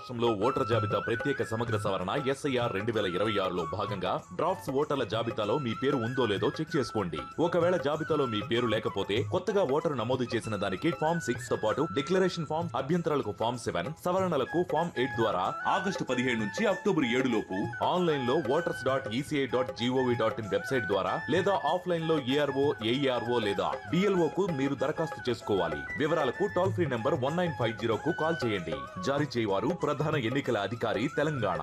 రాష్ట్రంలో ఓటర్ల జాబితా ప్రత్యేక సమగ్ర సవరణ ఎస్ఐఆర్ రెండు వేల ఇరవై ఆరులో భాగంగా డ్రాఫ్ట్స్ ఓటర్ల జాబితాలో మీ పేరు ఉందో లేదో చెక్ చేసుకోండి ఒకవేళ జాబితాలో మీ పేరు లేకపోతే కొత్తగా ఓటరు నమోదు చేసిన దానికి ఫామ్ సిక్స్ తో పాటు డిక్లరేషన్ ఫామ్ అభ్యంతరాలకు ఫామ్ సెవెన్ సవరణలకు ఫామ్ ఎయిట్ ద్వారా ఆగస్టు పదిహేడు నుంచి అక్టోబర్ ఏడు లోపు ఆన్లైన్ లో voters dot ECI dot G O V dot in website ద్వారా లేదా ఆఫ్లైన్ లో ఏఆర్ఓ ఏఈఆర్ఓ లేదా డిఎల్ఓ కు మీరు దరఖాస్తు చేసుకోవాలి వివరాలకు toll free number one nine five zero కు కాల్ చేయండి జారీ చేయవారు ప్రధాన ఎన్నికల అధికారి తెలంగాణ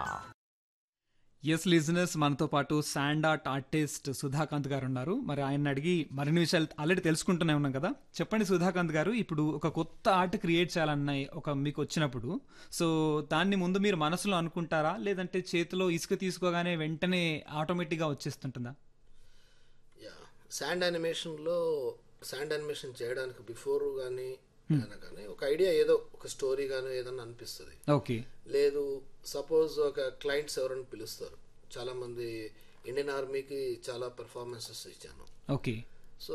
ఎస్ లిజనర్స్ మనతో పాటు శాండ్ ఆర్ట్ ఆర్టిస్ట్ సుధాకాంత్ గారు ఉన్నారు మరి ఆయన అడిగి మరిన్ని విషయాలు ఆల్రెడీ తెలుసుకుంటూనే ఉన్నాం కదా చెప్పండి సుధాకాంత్ గారు ఇప్పుడు ఒక కొత్త ఆర్ట్ క్రియేట్ చేయాలన్న ఒక మీకు వచ్చినప్పుడు సో దాన్ని ముందు మీరు మనసులో అనుకుంటారా లేదంటే చేతిలో ఇసుక తీసుకోగానే వెంటనే ఆటోమేటిక్గా వచ్చేస్తుంటుందా యా శాండ్ యానిమేషన్లో శాండ్ యానిమేషన్ చేయడానికి బిఫోర్ కానీ కానీ ఒక ఐడియా ఏదో ఒక స్టోరీ కానీ ఏదన్నా అనిపిస్తుంది ఓకే లేదు సపోజ్ ఒక క్లయింట్స్ ఎవరైనా పిలుస్తారు చాలామంది ఇండియన్ ఆర్మీకి చాలా పెర్ఫార్మెన్సెస్ ఇచ్చాను ఓకే సో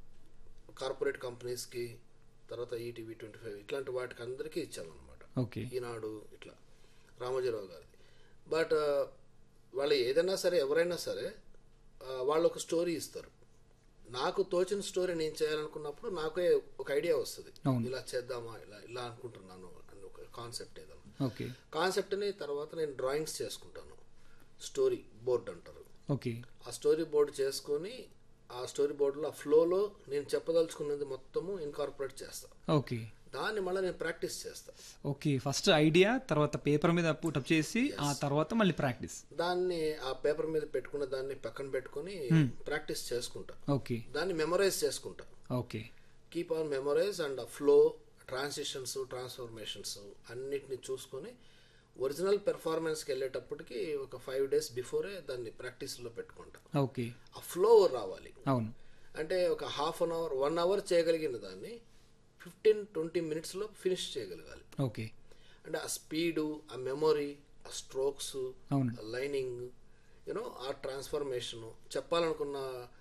కార్పొరేట్ కంపెనీస్కి తర్వాత ఈటీవీ ట్వంటీ ఫైవ్ ఇట్లాంటి వాటికి అందరికీ ఇచ్చాను అనమాట ఓకే ఈనాడు ఇట్లా రామోజీరావు గారి బట్ వాళ్ళు ఏదైనా సరే ఎవరైనా సరే ఆ, వాళ్ళు ఒక స్టోరీ ఇస్తారు నాకు తోచిన స్టోరీ నేను చేయాలనుకున్నప్పుడు నాకే ఒక ఐడియా వస్తుంది అవును. ఇలా చేద్దామా ఇలా ఇలా అనుకుంటున్నాను అని ఒక కాన్సెప్ట్ ఏదైనా ఓకే కాన్సెప్ట్ని తర్వాత నేను డ్రాయింగ్స్ చేసుకుంటాను స్టోరీ బోర్డ్ అంటారు ఓకే ఆ స్టోరీ బోర్డు చేసుకొని ఆ స్టోరీ బోర్డులో ఆ ఫ్లోలో నేను చెప్పదలుచుకున్నది మొత్తము ఇన్కార్పొరేట్ చేస్తాను ఓకే దాన్ని మళ్ళీ నేను ప్రాక్టీస్ చేస్తాను ఓకే ఫస్ట్ ఐడియా తర్వాత పేపర్ మీద పుటప్ చేసి ఆ తర్వాత మళ్ళీ ప్రాక్టీస్ దాన్ని ఆ పేపర్ మీద పెట్టుకున్న దాన్ని పక్కన పెట్టుకొని ప్రాక్టీస్ చేసుకుంటా ఓకే దాన్ని మెమరైజ్ చేసుకుంటా okay keep on memorize and ఆ ఫ్లో ట్రాన్సిషన్స్ ట్రాన్స్ఫర్మేషన్స్ అన్నిటిని చూసుకొని ఒరిజినల్ పెర్ఫార్మెన్స్కి వెళ్ళేటప్పటికి ఒక ఫైవ్ డేస్ బిఫోరే దాన్ని ప్రాక్టీస్లో పెట్టుకుంటా ఓకే ఆ ఫ్లో రావాలి అవును అంటే ఒక half an hour one hour చేయగలిగిన దాన్ని ఫిఫ్టీన్ ట్వంటీ మినిట్స్లో ఫినిష్ చేయగలగాలి ఓకే అంటే ఆ స్పీడు ఆ మెమొరీ ఆ స్ట్రోక్స్ అవును లైనింగ్ యూనో ఆ ట్రాన్స్ఫర్మేషను చెప్పాలనుకున్న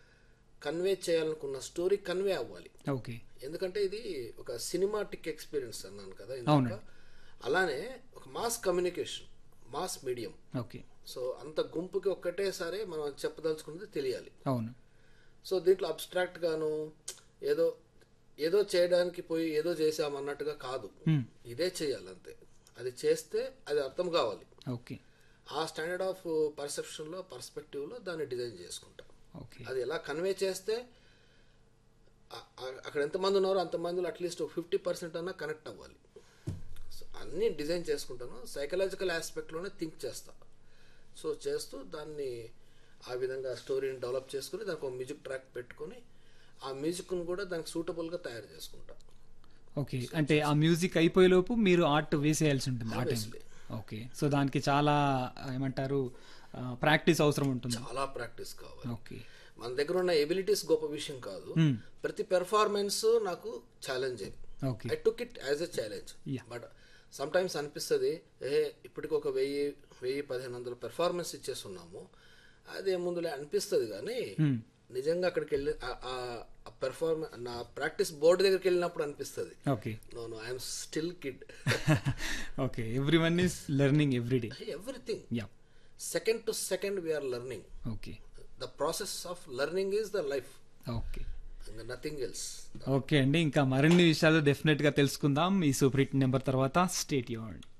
కన్వే చేయాలనుకున్న స్టోరీ కన్వే అవ్వాలి ఓకే ఎందుకంటే ఇది ఒక సినిమాటిక్ ఎక్స్పీరియన్స్ అన్నాను కదా అవును. ఇందాక అలానే ఒక mass communication mass medium okay so అంత గుంపుకి ఒక్కటేసారి మనం చెప్పదలుచుకున్నది తెలియాలి అవును సో దీంట్లో అబ్స్ట్రాక్ట్ గాను ఏదో ఏదో చేయడానికి పోయి ఏదో చేసామన్నట్టుగా కాదు Hmm. ఇదే చేయాలి అంతే అది చేస్తే అది అర్థం కావాలి ఓకే ఆ స్టాండర్డ్ ఆఫ్ పర్సెప్షన్లో పర్స్పెక్టివ్లో దాన్ని డిజైన్ చేసుకుంటాం ఓకే అది ఎలా కన్వే చేస్తే ఆ- ఆ- అక్కడ ఎంతమంది ఉన్నారో అంతమందిలో అట్లీస్ట్ ఫిఫ్టీ పర్సెంట్ అన్నా కనెక్ట్ అవ్వాలి సో అన్నీ డిజైన్ చేసుకుంటాను సైకలాజికల్ ఆస్పెక్ట్లోనే థింక్ చేస్తా సో చేస్తూ దాన్ని ఆ విధంగా స్టోరీని డెవలప్ చేసుకుని దానికి ఒక మ్యూజిక్ ట్రాక్ పెట్టుకొని ఆ మ్యూజిక్ను కూడా దానికి సూటబుల్గా తయారు చేసుకుంటా ఓకే అంటే ఆ మ్యూజిక్ అయిపోయేలోపు మీరు ఆర్ట్ వేసేయాల్సి ఉంటుంది ఆ టైం Obviously. ఓకే సో దానికి చాలా ఆ, ఏమంటారు ప్రాక్టీస్ అవసరం ఉంటుంది చాలా ప్రాక్టీస్ కావాలి ఓకే మన దగ్గర ఉన్న ఎబిలిటీస్ గొప్ప విషయం కాదు ప్రతి పెర్ఫార్మెన్స్ నాకు challenge okay I took it as a challenge Yeah. But some times అనిపిస్తుంది ఏ ఇప్పటికి ఒక వెయ్యి వెయ్యి పదిహేను వందల పెర్ఫార్మెన్స్ ఇచ్చేస్తున్నాము అదే ముందులే అనిపిస్తుంది కానీ నిజంగా అక్కడికి వెళ్ళి పెర్ఫార్మెన్స్ నా ప్రాక్టీస్ బోర్డు దగ్గరికి వెళ్ళినప్పుడు అనిపిస్తుంది okay no no I'm still kid okay everyone is learning every day everything yeah second to second we are learning okay the process of learning is the life okay nothing else okay అండి ఇంకా మరిన్ని విషయాలు డెఫినెట్గా తెలుసుకుందాం ఈ super hit number తర్వాత state యూన్